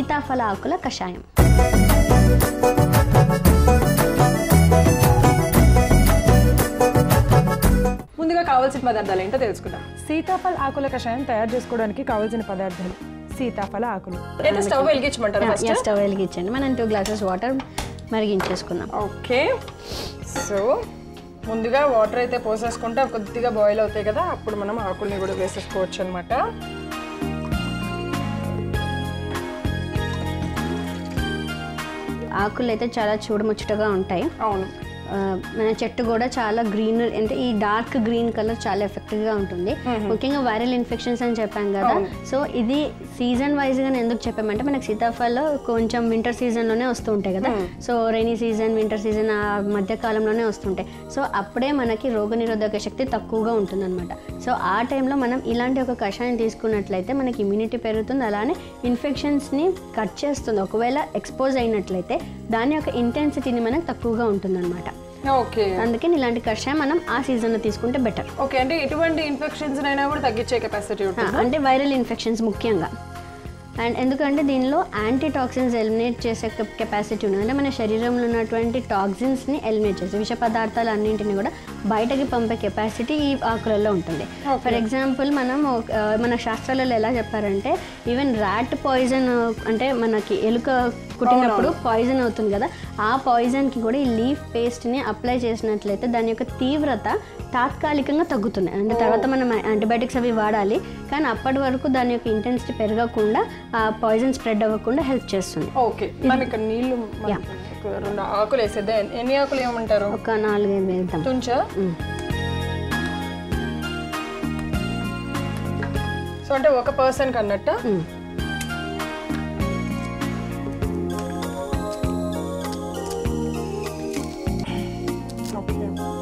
సీతాఫల ఆకుల కషాయం ముందుగా కావాల్సిన పదార్థాలు ఏంటో తెలుసుకుందాం సీతాఫల ఆకుల కషాయం తయారు చేసుకోవడానికి కావలసిన పదార్థాలు సీతాఫల ఆకులు అయితే స్టవ్ వెలిగించమంటారు ఫస్ట్ యా, స్టవ్ వెలిగించండి మనం టూ గ్లాసెస్ వాటర్ మరిగించేసుకుందాం ఓకే సో ముందుగా వాటర్ అయితే పోసేసుకుంటే అవి కొద్దిగా బాయిల్ అవుతాయి కదా అప్పుడు మనం ఆకుల్ని కూడా వేసేసుకోవచ్చు అనమాట ఆకులు అయితే చాలా చూడముచ్చటగా ఉంటాయి అవును ఆ, మన చెట్టు కూడా చాలా గ్రీన్ అంటే ఈ డార్క్ గ్రీన్ కలర్ చాలా ఎఫెక్టివ్ గా ఉంటుంది ముఖ్యంగా వైరల్ ఇన్ఫెక్షన్స్ అని చెప్పాం కదా సో ఇది సీజన్ వైజ్ గా ఎందుకు చెప్పామంటే మనకి సీతాఫలం కొంచెం వింటర్ సీజన్ లోనే వస్తూ ఉంటాయి కదా so rainy season winter season ఆ మధ్య కాలంలోనే వస్తుంటాయి సో అప్పుడే మనకి రోగనిరోధక శక్తి తక్కువగా ఉంటుందన్నమాట సో ఆ టైంలో మనం ఇలాంటి ఒక కషాయం తీసుకున్నట్లయితే మనకి ఇమ్యూనిటీ పెరుగుతుంది అలానే ఇన్ఫెక్షన్స్ని కట్ చేస్తుంది ఒకవేళ ఎక్స్పోజ్ అయినట్లయితే దాని యొక్క ఇంటెన్సిటీని మనకు తక్కువగా ఉంటుందన్నమాట ఓకే అందుకని ఇలాంటి కషాయం మనం ఆ సీజన్లో తీసుకుంటే బెటర్ ఓకే అంటే ఎటువంటి ఇన్ఫెక్షన్స్ అయినా కూడా తగ్గించే కెపాసిటీ ఉంటుంది అంటే వైరల్ ఇన్ఫెక్షన్స్ ముఖ్యంగా అండ్ ఎందుకంటే దీనిలో యాంటీ టాక్సిన్స్ ఎలిమినేట్ చేసే కెపాసిటీ ఉంది అంటే మన శరీరంలో ఉన్నటువంటి టాక్సిన్స్ని ఎలిమినేట్ చేసే విష పదార్థాలు అన్నింటిని కూడా బయటకి పంపే కెపాసిటీ ఈ ఆకులలో ఉంటుంది ఫర్ ఎగ్జాంపుల్ మనం ఒక- ఆ, మన శాస్త్రాలలో ఎలా చెప్పారంటే ఈవెన్ ర్యాట్ పాయిజన్ అంటే మనకి ఎలుక కుట్టినప్పుడు పాయిజన్ అవుతుంది కదా ఆ పాయిజన్కి కూడా ఈ లీఫ్ పేస్ట్ని అప్లై చేసినట్లయితే దాని యొక్క తీవ్రత తాత్కాలికంగా తగ్గుతుంది అంటే తర్వాత మనం యాంటీబయాటిక్స్ అవి వాడాలి కానీ అప్పటి వరకు దాని యొక్క ఇంటెన్సిటీ పెరగకుండా ఆ పాయిజన్ స్ప్రెడ్ అవ్వకుండా హెల్ప్ చేస్తుంది ఓకే మనం ఇక్కడ నీళ్లు మనకి ఒక రెండు ఆకులు వేసేద్దాం ఎన్ని- ఎన్ని ఆకులు ఏమంటారు ఒక నాలుగైదు వేద్దాం తుంచా మ్. సో అంటే ఒక పర్సన్ కన్నట్టు మ్. ఓకే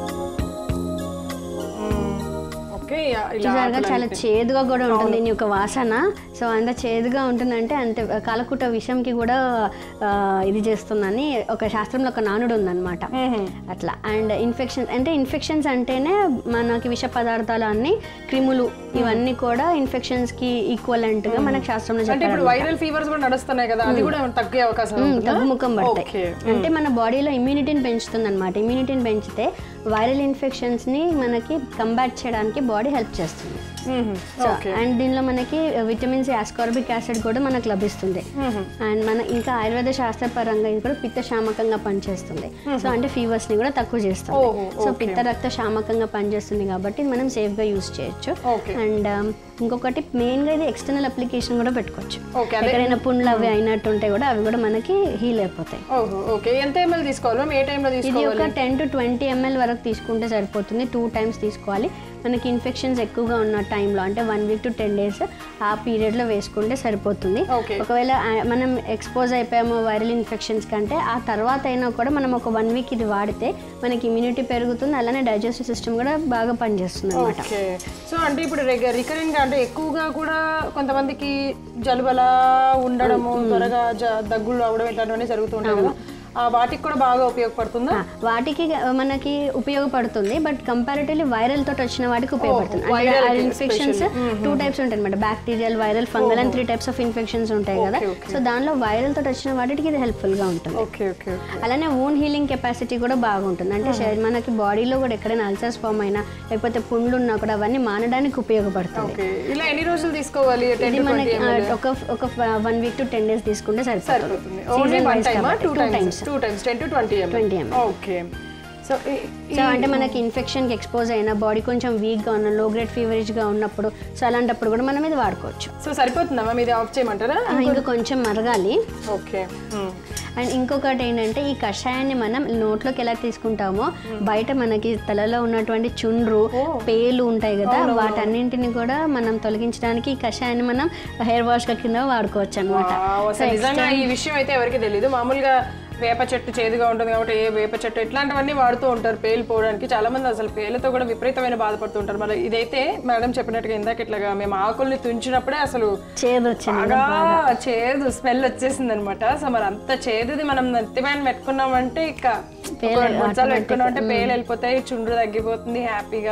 ఓకే ఇలా చూసారుగా ఆకులు చాలా అన్ని- చేదుగా కూడా ఉంటుంది దీని యొక్క వాసన సో అంత చేదుగా ఉంటుందంటే అంతే కాలకూట విషంకి కూడా ఆ, ఇది చేస్తుందని ఒక శాస్త్రంలో ఒక నానుడు ఉందన్నమాట మ్మ్. అట్లా అండ్ ఇన్ఫెక్షన్స్ అంటే ఇన్ఫెక్షన్స్ అంటేనే మనకి విష పదార్థాలు అన్ని క్రిములు ఇవన్నీ కూడా ఇన్ఫెక్షన్స్ కి ఈక్వలెంట్ గా మనకి శాస్త్రంలో అంటే చెప్పారు ఇప్పుడు వైరల్ ఫీవర్స్ కూడా నడుస్తున్నాయి కదా అది కూడా ఏమైనా తగ్గే అవకాశం ఉంటుందా? తగ్గుముఖం పడతాయి ఓకే అంటే మన బాడీలో ఇమ్యూనిటీని పెంచుతుంది అనమాట ఇమ్యూనిటీని పెంచితే వైరల్ ఇన్ఫెక్షన్స్ ని మనకి కంబాట్ చేయడానికి బాడీ హెల్ప్ చేస్తుంది మ్మ్. సో ఓకే అండ్ దీనిలో మనకి విటమిన్ సి ఆస్కార్బిక్ యాసిడ్ కూడా మనకు లభిస్తుంది మ్మ్. అండ్ మన ఇంకా ఆయుర్వేద శాస్త్రపరంగా ఇది కూడా పిత్త శామకంగా పనిచేస్తుంది సో అంటే ఫీవర్స్ ని కూడా తక్కువ చేస్తుంది ఓహో, సో ఓకే. పిత్త రక్త శామకంగా పనిచేస్తుంది కాబట్టి ఇది మనం సేఫ్ గా యూస్ చేయొచ్చు ఓకే అండ్ ఇంకొకటి మెయిన్ గా ఇది ఎక్స్టర్నల్ అప్లికేషన్ కూడా పెట్టుకోవచ్చు ఓకే అదే ఎక్కడైనా పుండ్లు అవి అయినట్టు ఉంటే కూడా అవి కూడా మనకి హీల్ అయిపోతాయి ఓహో ఓకే ఎంత ఎంఎల్ తీసుకోవాలి మ్యామ్ ఏ టైంలో ఇది తీసుకోవాలి ఒక టెన్ టు ట్వంటీ ఎంఎల్ వరకు తీసుకుంటే సరిపోతుంది టూ టైమ్స్ తీసుకోవాలి మనకి ఇన్ఫెక్షన్స్ ఎక్కువగా ఉన్న టైంలో అంటే one week to ten days ఆ పీరియడ్లో వేసుకుంటే సరిపోతుంది ఓకే ఒకవేళ ఆ, మనం ఎక్స్పోజ్ అయిపోయాము వైరల్ ఇన్ఫెక్షన్స్ కంటే ఆ తర్వాత అయినా కూడా మనం ఒక వన్ వీక్ ఇది వాడితే మనకి ఇమ్యూనిటీ పెరుగుతుంది అలానే డైజెస్టివ్ సిస్టమ్ కూడా బాగా పనిచేస్తుంది అనమాట ఓకే సో అంటే ఇప్పుడు రికరింగ్ గా అంటే ఎక్కువగా కూడా కొంతమందికి జలుబలా ఉండడము త్వరగా జ- దగ్గులు అవడం ఇట్లాంటివన్నీ జరుగుతుంటాయి కదా ఆ వాటికి కూడా బాగా ఉపయోగపడుతుందా వాటికి మనకి ఉపయోగపడుతుంది బట్ కంపారిటివ్లీ వైరల్ తోటి వచ్చిన వాటికి ఉపయోగపడుతుంది viral అంటే కి ఇన్ఫెక్షన్స్ టూ టైప్స్ ఉంటాయి అనమాట బ్యాక్టీరియల్ వైరల్ ఫంగల్ అని త్రీ టైప్స్ ఆఫ్ ఇన్ఫెక్షన్స్ ఉంటాయి కదా okay. సో దానిలో వైరల్ తోటి వచ్చిన వాటికి ఇది హెల్ప్ఫుల్ గా ఉంటుంది ఓకే ఓకే అలానే ఓన్ హీలింగ్ కెపాసిటీ కూడా బాగుంటుంది అంటే శరీ- మనకి బాడీలో కూడా ఎక్కడైనా అల్సర్స్ ఫామ్ అయినా లేకపోతే పుండ్లు ఉన్నా కూడా అవన్నీ మానడానికి ఉపయోగపడుతుంది ఓకే ఇలా ఎన్ని రోజులు తీసుకోవాలి టెన్ ఇది టు మనకి ట్వంటీ ఆ, ఒక ఒక one week to ten days తీసుకుంటే సరిపోతుంది సరిపోతుంది only Season one wise time కాబట్టి two two times times. Two times ten to twenty 20 ml. Okay so so అంటే మనకి ఇన్ఫెక్షన్కి ఎక్స్పోజ్ అయినా బాడీ కొంచెం వీక్గా ఉన్న లో గ్రేడ్ ఫీవరిష్గా ఉన్నప్పుడు సో అలాంటప్పుడు కూడా మనం ఇది వాడుకోవచ్చు సో సరిపోతుందా మ్యామ్ ఇది ఆఫ్ చేయమంటారా ఆ, ఇంకా కొంచెం మరగాలి ఓకే అండ్ ఇంకొకటి ఏంటంటే ఈ కషాయాన్ని మనం నోట్లోకి ఎలా తీసుకుంటామో బయట మనకి తలలో ఉన్నటువంటి చుండ్రు పేలు ఉంటాయి కదా వాటన్నింటిని కూడా మనం తొలగించడానికి ఈ కషాయాన్ని మనం హెయిర్ వాష్ కింద వాడుకోవచ్చు అనమాట వావ్, అసలు నిజంగా ఈ విషయం అయితే ఎవరికి తెలియదు మామూలుగా వేప చెట్టు చేదుగా ఉంటుంది కాబట్టి ఏ వేప చెట్టు ఇట్లాంటివన్నీ వాడుతూ ఉంటారు పేలు పోవడానికి చాలా మంది అసలు పేలతో కూడా విపరీతమైన బాధపడుతుంటారు మరి ఇదైతే మేడం చెప్పినట్టుగా ఇందాక ఇట్లాగా మేము ఆకుల్ని తుంచినప్పుడే అసలు చేదు వచ్చింది బాగా చేదు స్మెల్ వచ్చేసింది అనమాట సో మరి అంత చేదుది మనం నెత్తిమైన పెట్టుకున్నామంటే ఇక ఒక రెండు మూడు సార్లు పెట్టుకున్నామంటే పేలు వెళ్ళిపోతాయి చుండ్రు తగ్గిపోతుంది హ్యాపీగా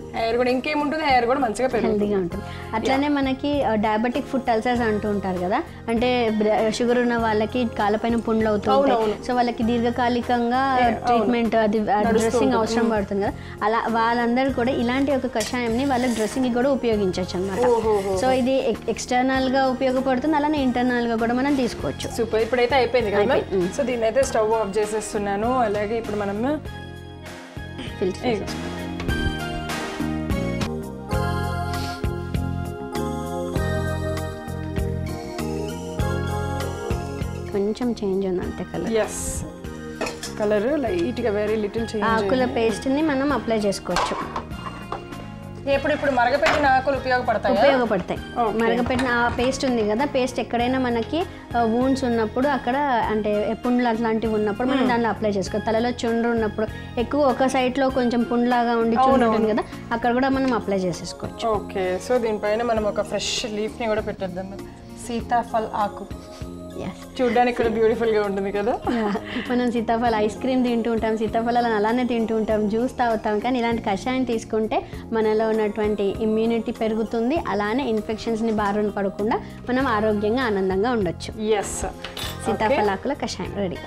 హెయిర్ కూడా ఇంకేముంటుంది హెయిర్ కూడా మంచిగా పెరుగుతుంది హెల్తీగా ఉంటుంది అట్లానే మనకి డయాబెటిక్ ఫుడ్ అల్సర్స్ అంటూ ఉంటారు కదా అంటే షుగర్ ఉన్న వాళ్ళకి కాళ్ళపైన పుండ్లు అవుతూ ఉంటాయి సో వాళ్ళకి దీర్ఘకాలికంగా ట్రీట్మెంట్ అది డ్రెస్సింగ్ అవసరం పడుతుంది కదా అలా వాళ్ళందరూ కూడా ఇలాంటి ఒక కషాయంని వాళ్ళకి డ్రెస్సింగ్ కూడా ఉపయోగించవచ్చు అనమాట సో ఇది ఎక్స్టర్నల్ గా ఉపయోగపడుతుంది అలానే ఇంటర్నల్ గా కూడా మనం తీసుకోవచ్చు సూపర్ ఇప్పుడైతే అయిపోయింది కదా మ్యామ్ సో దీన్ని అయితే స్టవ్ ఆఫ్ చేసేస్తున్నాను అలాగే ఇప్పుడు మనం ఫిల్టర్ చేసేసుకోవచ్చు. కొంచెం చేంజ్ ఉంది అంతే కలర్ ఎస్ కలర్ లైట్గా వెరీ లిటిల్ చేంజ్ ఆకుల పేస్ట్ని మనం అప్లై చేసుకోవచ్చు ఎప్పుడు ఇప్పుడు మరగపెట్టిన ఆకులు ఉపయోగపడతాయి ఉపయోగపడతాయి మరగపెట్టిన ఆ పేస్ట్ ఉంది కదా పేస్ట్ ఎక్కడైనా మనకి వూన్స్ ఉన్నప్పుడు అక్కడ అంటే పుండ్లు అట్లాంటివి ఉన్నప్పుడు మనం దానిలో అప్లై చేసుకోవాలి తలలో చుండ్రు ఉన్నప్పుడు ఎక్కువ ఒక సైడ్ లో కొంచెం పుండ్లాగా ఉండి చుండ్రు ఉంటుంది కదా అక్కడ కూడా మనం అప్లై చేసేసుకోవచ్చు ఓకే సో దీనిపైన మనం ఒక ఫ్రెష్ లీఫ్ని కూడా పెట్టేద్దాం సీతాఫల్ ఆకు ఎస్ చూడ్డానికి కూడా బ్యూటిఫుల్ గా ఉంటుంది కదా మనం సీతాఫల ఐస్ క్రీమ్ తింటూ ఉంటాం సీతాఫలాలను అలానే తింటూ ఉంటాం జ్యూస్ తాగుతాం కానీ ఇలాంటి కషాయం తీసుకుంటే మనలో ఉన్నటువంటి ఇమ్యూనిటీ పెరుగుతుంది అలానే ఇన్ఫెక్షన్స్ని బారిన పడకుండా మనం ఆరోగ్యంగా ఆనందంగా ఉండొచ్చు ఎస్ సీతాఫలాకుల కషాయం రెడీ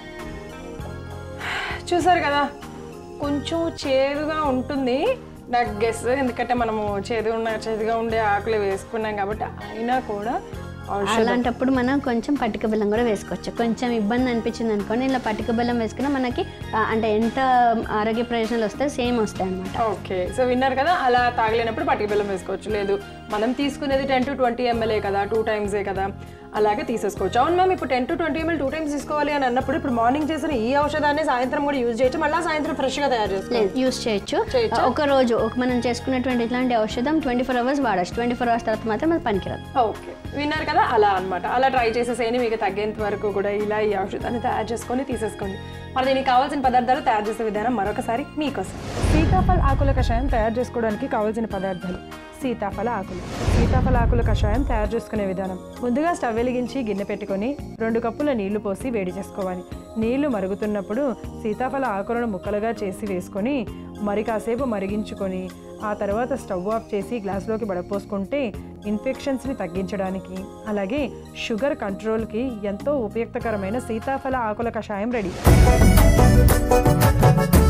చూసారు కదా కొంచెం చేదుగా ఉంటుంది నాకు గెస్ ఎందుకంటే మనము చేదు ఉన్న చేదుగా ఉండే ఆకులు వేసుకున్నాం కాబట్టి అయినా కూడా ఔషధం అలాంటప్పుడు మనం కొంచెం పటిక బెల్లం కూడా వేసుకోవచ్చు కొంచెం ఇబ్బంది అనిపించింది అనుకోండి ఇలా పటిక బెల్లం వేసుకున్నా మనకి ఆ, అంటే ఎంత ఆరోగ్య ప్రయోజనాలు వస్తాయి సేమ్ వస్తాయి అనమాట ఓకే సో విన్నారు కదా అలా తాగలేనప్పుడు పటిక బెల్లం వేసుకోవచ్చు లేదు మనం తీసుకునేది టెన్ టు ట్వంటీ ఎంఎల్ఏ కదా టూ టైమ్సే కదా అలాగే తీసేసుకోవచ్చు అవును మ్యామ్ ఇప్పుడు ten to twenty ML two times తీసుకోవాలి అని అన్నప్పుడు ఇప్పుడు మార్నింగ్ చేసిన ఈ ఔషధాన్ని సాయంత్రం కూడా యూజ్ చేయొచ్చు మళ్ళీ సాయంత్రం ఫ్రెష్గా తయారు చేసుకోవచ్చు లేదు యూస్ చేయొచ్చు ఒక రోజు ఒక మనం చేసుకున్నటువంటి ఇట్లాంటి ఔషధం ట్వంటీ ఫోర్ అవర్స్ వాడచ్చు ట్వంటీ ఫోర్ అవర్స్ తర్వాత మాత్రం అది పనికిరాదు ఓకే విన్నారు కదా అలా అన్నమాట అలా ట్రై చేసేసేయండి మీకు తగ్గేంత వరకు కూడా ఇలా ఈ ఔషధాన్ని తయారు చేసుకొని తీసేసుకోండి మరి దీనికి కావాల్సిన పదార్థాలు తయారు చేసే విధానం మరొకసారి మీకోసం సీతాఫల ఆకుల కషాయం తయారు చేసుకోవడానికి కావలసిన పదార్థాలు సీతాఫల ఆకులు సీతాఫల ఆకుల కషాయం తయారు చేసుకునే విధానం ముందుగా స్టవ్ వెలిగించి గిన్నె పెట్టుకొని రెండు కప్పుల నీళ్లు పోసి వేడి చేసుకోవాలి నీళ్లు మరుగుతున్నప్పుడు సీతాఫల ఆకులను ముక్కలుగా చేసి వేసుకొని మరి కాసేపు మరిగించుకొని ఆ తర్వాత స్టవ్ ఆఫ్ చేసి గ్లాసులోకి వడపోసుకుంటే ఇన్ఫెక్షన్స్ని తగ్గించడానికి అలాగే షుగర్ కంట్రోల్కి ఎంతో ఉపయుక్తకరమైన సీతాఫల ఆకుల కషాయం రెడీ